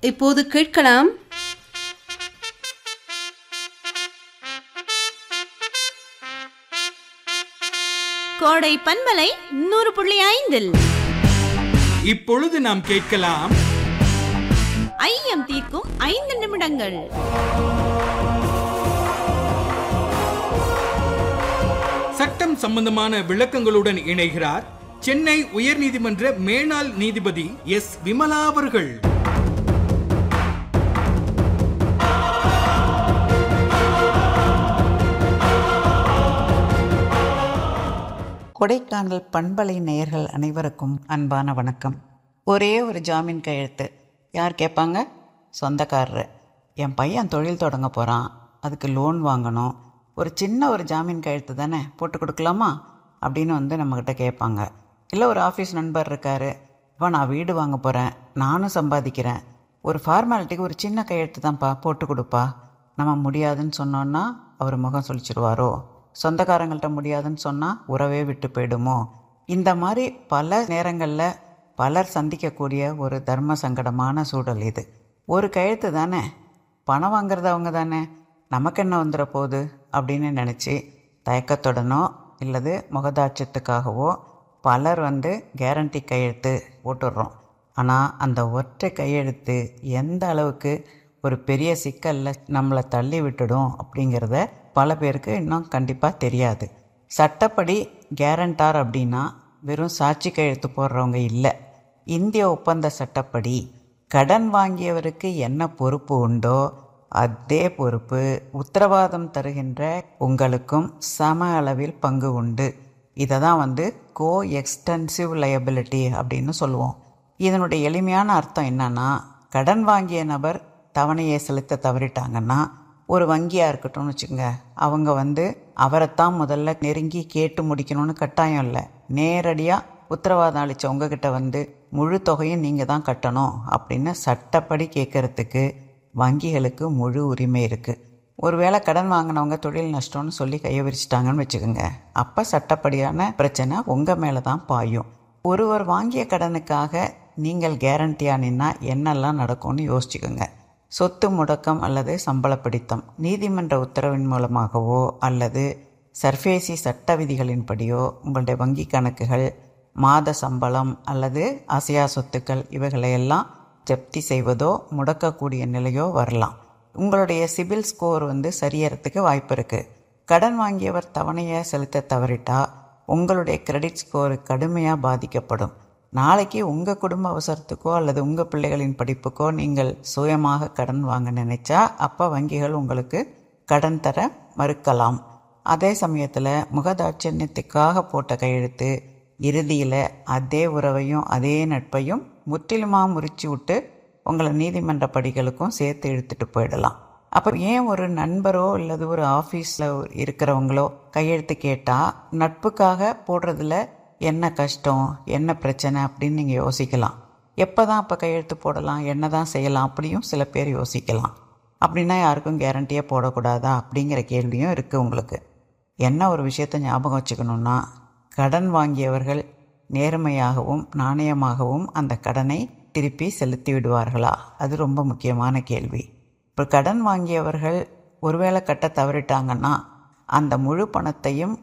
இப்போது கேட்கலாம் கோடை பன்மலை நூறு புள்ளி ஐந்தில் இப்பொழுது நாம் கேட்கலாம் ஐயம் தீர்க்கும் ஐந்து நிமிடங்கள் சட்டம் சம்பந்தமான விளக்கங்களுடன் இணைகிறார் சென்னை உயர்நீதிமன்ற மேனாள் நீதிபதி எஸ் விமலா அவர்கள் கொடைக்கானல் பண்பலை நேயர்கள் அனைவருக்கும் அன்பான வணக்கம் ஒரே ஒரு ஜாமீன் கையெழுத்து யார் கேட்பாங்க சொந்தக்காரரு என் பையன் தொழில் தொடங்க போகிறான் அதுக்கு லோன் வாங்கணும் ஒரு சின்ன ஒரு ஜாமீன் கையெழுத்து தானே போட்டு கொடுக்கலாமா அப்படின்னு வந்து நம்மக்கிட்ட கேட்பாங்க இல்லை ஒரு ஆஃபீஸ் நண்பர் இருக்கார் இப்போ நான் வீடு வாங்க போகிறேன் நானும் சம்பாதிக்கிறேன் ஒரு ஃபார்மாலிட்டிக்கு ஒரு சின்ன கையெழுத்து தான்ப்பா போட்டு கொடுப்பா நம்ம முடியாதுன்னு சொன்னோன்னா அவர் முகம் சொல்லிச்சிருவாரோ சொந்தக்காரங்கள்ட்ட முடியாதுன்னு சொன்னால் உறவே விட்டு போயிடுமோ இந்த மாதிரி பல நேரங்களில் பலர் சந்திக்கக்கூடிய ஒரு தர்ம சங்கடமான சூழல் இது ஒரு கையெழுத்து தானே பணம் வாங்குறது அவங்க தானே நமக்கு என்ன வந்துட போகுது அப்படின்னு நினச்சி தயக்கத்துடனோ இல்லது முகதாட்சத்துக்காகவோ பலர் வந்து கேரண்டி கையெழுத்து போட்டுடுறோம் ஆனால் அந்த ஒற்றை கையெழுத்து எந்த அளவுக்கு ஒரு பெரிய சிக்கலில் நம்மளை தள்ளி விட்டுடும் அப்படிங்கிறத பல பேருக்கு இன்னும் கண்டிப்பாக தெரியாது சட்டப்படி கேரண்டார் அப்படின்னா வெறும் சாட்சி கையெழுத்து போடுறவங்க இல்லை இந்திய ஒப்பந்த சட்டப்படி கடன் வாங்கியவருக்கு என்ன பொறுப்பு உண்டோ அதே பொறுப்பு உத்தரவாதம் தருகின்ற உங்களுக்கும் சம அளவில் பங்கு உண்டு இதை தான் வந்து கோ எக்ஸ்டென்சிவ் லயபிலிட்டி அப்படின்னு சொல்லுவோம் இதனுடைய எளிமையான அர்த்தம் என்னன்னா கடன் வாங்கிய நபர் தவணையை செலுத்த தவறிட்டாங்கன்னா ஒரு வங்கியாக இருக்கட்டும்னு வச்சுக்கோங்க அவங்க வந்து அவரைத்தான் முதல்ல நெருங்கி கேட்டு முடிக்கணும்னு கட்டாயம் இல்லை நேரடியாக உத்தரவாதம் அளித்த உங்ககிட்ட வந்து முழு தொகையும் நீங்கள் தான் கட்டணும் அப்படின்னு சட்டப்படி கேட்கறதுக்கு வங்கிகளுக்கு முழு உரிமை இருக்குது ஒருவேளை கடன் வாங்கினவங்க தொழில் நஷ்டம்னு சொல்லி கையை விரிச்சிட்டாங்கன்னு வச்சுக்கோங்க அப்போ சட்டப்படியான பிரச்சனை உங்கள் மேலே தான் பாயும் ஒருவர் வாங்கிய கடனுக்காக நீங்கள் கேரண்டியாக நின்னா என்னெல்லாம் நடக்கும்னு யோசிச்சுக்கோங்க சொத்து முடக்கம் அல்லது சம்பள பிடித்தம் நீதிமன்ற உத்தரவின் மூலமாகவோ அல்லது சர்ஃபேசி சட்ட விதிகளின்படியோ உங்களுடைய வங்கி கணக்குகள் மாத சம்பளம் அல்லது அசையா சொத்துக்கள் இவைகளையெல்லாம் ஜப்தி செய்வதோ முடக்கக்கூடிய நிலையோ வரலாம் உங்களுடைய சிபில் ஸ்கோர் வந்து சரியறதுக்கு வாய்ப்பு இருக்குது கடன் வாங்கியவர் தவணையை செலுத்த தவறிட்டா உங்களுடைய கிரெடிட் ஸ்கோர் கடுமையாக பாதிக்கப்படும் நாளைக்கு உங்கள் குடும்ப அவசரத்துக்கோ அல்லது உங்கள் பிள்ளைகளின் படிப்புக்கோ நீங்கள் சுயமாக கடன் வாங்க நினைச்சா அப்போ வங்கிகள் உங்களுக்கு கடன் தர மறுக்கலாம் அதே சமயத்தில் முகதாட்சண்யத்துக்காக போட்ட கையெழுத்து இறுதியில் அதே உறவையும் அதே நட்பையும் முற்றிலுமாக முறிச்சு விட்டு உங்களை நீதிமன்ற படிகளுக்கும் சேர்த்து இழுத்துட்டு போயிடலாம் அப்போ ஏன் ஒரு நண்பரோ அல்லது ஒரு ஆஃபீஸில் இருக்கிறவங்களோ கையெழுத்து கேட்டால் நட்புக்காக போடுறதுல என்ன கஷ்டம் என்ன பிரச்சனை அப்படின்னு நீங்கள் யோசிக்கலாம் எப்போ தான் அப்போ கையெழுத்து போடலாம் என்ன தான் செய்யலாம் அப்படியும் சில பேர் யோசிக்கலாம் அப்படின்னா யாருக்கும் கேரண்டியே போடக்கூடாதா அப்படிங்கிற கேள்வியும் இருக்குது உங்களுக்கு என்ன ஒரு விஷயத்தை ஞாபகம் வச்சுக்கணுன்னா கடன் வாங்கியவர்கள் நேர்மையாகவும் நாணயமாகவும் அந்த கடனை திருப்பி செலுத்தி விடுவார்களா அது ரொம்ப முக்கியமான கேள்வி இப்போ கடன் வாங்கியவர்கள் ஒருவேளை கட்ட தவறிட்டாங்கன்னா அந்த முழு பணத்தையும்